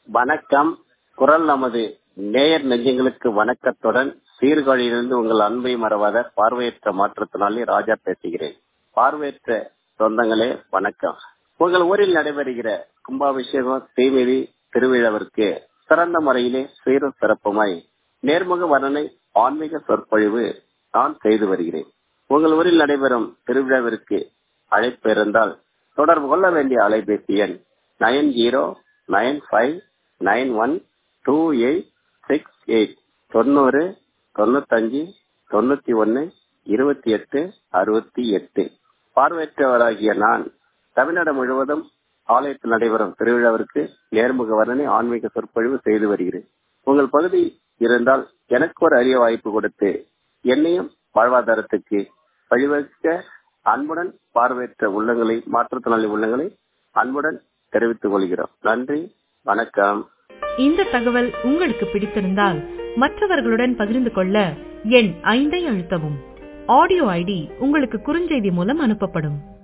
வணக்கம் குரல் நமது நேயர் நெஞ்சங்களுக்கு வணக்கத்துடன் சீர்காழியிலிருந்து உங்கள் அன்பை மறவாத பார்வையற்ற மாற்றுத்திறனாளி ராஜா பேசுகிறேன் பார்வையற்ற சொந்தங்களே வணக்கம் உங்கள் ஊரில் நடைபெறுகிற கும்பாபிஷேகம் தீமிதி திருவிழாவிற்கு சிறந்த முறையிலே சீரும் சிறப்புமாய் நேர்முக வர்ணனை ஆன்மீக சொற்பொழிவு நான் செய்து வருகிறேன் உங்கள் ஊரில் நடைபெறும் திருவிழாவிற்கு அழைப்பு இருந்தால் தொடர்பு கொள்ள வேண்டிய அலைபேசி எண் nine zero nine five nine one two eight six eight தொண்ணூறு தொண்ணூத்தஞ்சு தொண்ணூத்தி ஒன்னு இருபத்தி எட்டு அறுபத்தி எட்டு பார்வையற்றவராகிய நான் தமிழ்நாடு முழுவதும் ஆலயத்தில் நடைபெறும் திருவிழாவிற்கு நேர்முக வர்ணனை ஆன்மீக சொற்பொழிவு செய்து வருகிறேன் உங்கள் பகுதி இருந்தால் எனக்கு ஒரு அரிய வாய்ப்பு கொடுத்து என்னையும் வாழ்வாதாரத்துக்கு வழிவகுக்க அன்புடன் பார்வையற்ற உள்ளங்களை மாற்றுத்திறனாளி உள்ளங்களை அன்புடன் தெரிவித்துக் கொள்கிறோம் நன்றி வணக்கம் இந்த தகவல் உங்களுக்கு பிடித்திருந்தால் மற்றவர்களுடன் பகிர்ந்து கொள்ள எண் ஐந்தை அழுத்தவும் ஆடியோ ஐடி உங்களுக்கு குறுஞ்செய்தி மூலம் அனுப்பப்படும்